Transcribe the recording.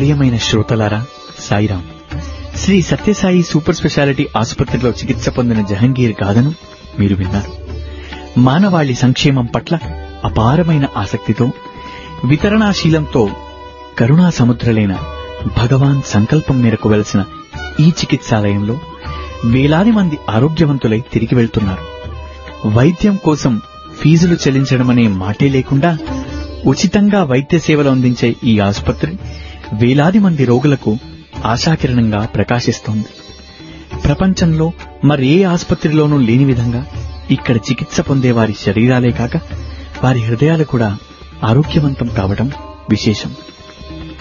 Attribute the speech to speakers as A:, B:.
A: ప్రియమైన శ్రోతలారా Sairam Shri Satyasai super speciality ఆసుపత్రిలో చికిత్స పొందిన జహంగీర్ గాథను మీరు విన్నారు మానవాళి సంక్షేమం పట్ల అపారమైన ఆసక్తితో వితరణాశీలంతో కరుణా సముద్రలైన భగవాన్ సంకల్పం మేరకు వెలసిన ఈ చికిత్సాలయంలో వేలాది మంది ఆరోగ్యవంతులై తిరిగి వెళ్తున్నారు వైద్యం కోసం ఫీజులు చెల్లించడమనే మాటే లేకుండా ఉచితంగా వైద్య సేవలు అందించే ఈ ఆసుపత్రి వేలాది మంది రోగులకు ఆశాకిరణంగా ప్రకాశిస్తోంది ప్రపంచంలో మరే ఆసుపత్రిలోనూ లేని విధంగా ఇక్కడ చికిత్స పొందే వారి శరీరాలే కాక వారి హృదయాలు కూడా ఆరోగ్యవంతం కావడం విశేషం